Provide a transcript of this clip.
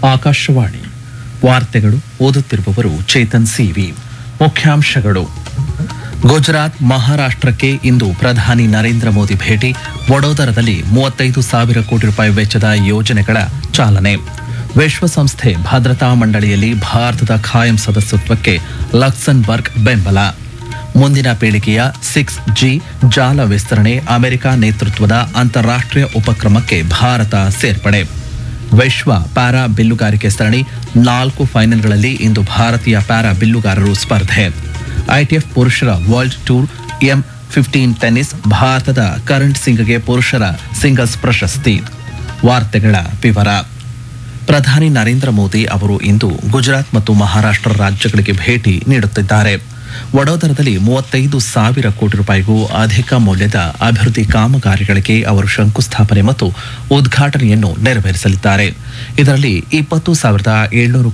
ಆಕಾಶವಾಣಿ ವಾರ್ತೆಗಳು ಓದುತ್ತಿರುವವರು ಚೇತನ್ ಸಿವಿ ಮುಖ್ಯಾಂಶಗಳು ಗುಜರಾತ್ ಮಹಾರಾಷ್ಟ್ರಕ್ಕೆ ಇಂದು ಪ್ರಧಾನಿ ನರೇಂದ್ರ ಮೋದಿ ಭೇಟಿ ವಡೋದರದಲ್ಲಿ ಮೂವತ್ತೈದು ಸಾವಿರ ಕೋಟಿ ರೂಪಾಯಿ ವೆಚ್ಚದ ಯೋಜನೆಗಳ ಚಾಲನೆ ವಿಶ್ವಸಂಸ್ಥೆ ಭದ್ರತಾ ಮಂಡಳಿಯಲ್ಲಿ ಭಾರತದ ಖಾಯಂ ಸದಸ್ಯತ್ವಕ್ಕೆ ಲಕ್ಸನ್ಬರ್ಗ್ ಬೆಂಬಲ ಮುಂದಿನ ಪೀಳಿಗೆಯ ಸಿಕ್ಸ್ ಜಿ ಜಾಲ ವಿಸ್ತರಣೆ ಅಮೆರಿಕ ನೇತೃತ್ವದ ಅಂತಾರಾಷ್ಟ್ರೀಯ ಉಪಕ್ರಮಕ್ಕೆ ಭಾರತ ಸೇರ್ಪಡೆ ವಿಶ್ವ ಪ್ಯಾರಾ ಬಿಲ್ಲುಗಾರಿಕೆ ಸರಣಿ ನಾಲ್ಕು ಫೈನಲ್ಗಳಲ್ಲಿ ಇಂದು ಭಾರತೀಯ ಪ್ಯಾರಾ ಬಿಲ್ಲುಗಾರರು ಸ್ಪರ್ಧೆ ಐಟಿಎಫ್ ಪುರುಷರ world tour M fifteen tennis ಭಾರತದ ಕರಣ್ ಸಿಂಗ್ಗೆ ಪುರುಷರ ಸಿಂಗಲ್ಸ್ ಪ್ರಶಸ್ತಿ ವಾರ್ತೆಗಳ ವಿವರ ಪ್ರಧಾನಿ ನರೇಂದ್ರ ಮೋದಿ ಅವರು ಇಂದು ಗುಜರಾತ್ ಮತ್ತು ಮಹಾರಾಷ್ಟ್ರ ರಾಜ್ಯಗಳಿಗೆ ಭೇಟಿ ನೀಡುತ್ತಿದ್ದಾರೆ ವಡೋದರದಲ್ಲಿ ಮೂವತ್ತೈದು ಸಾವಿರ ಕೋಟಿ ರೂಪಾಯಿಗೂ ಅಧಿಕ ಮೌಲ್ಯದ ಅಭಿವೃದ್ಧಿ ಕಾಮಗಾರಿಗಳಿಗೆ ಅವರು ಶಂಕುಸ್ಥಾಪನೆ ಮತ್ತು ಉದ್ಘಾಟನೆಯನ್ನು ನೆರವೇರಿಸಲಿದ್ದಾರೆ ಇದರಲ್ಲಿ ಇಪ್ಪತ್ತು ಸಾವಿರದ ಏಳ್ನೂರು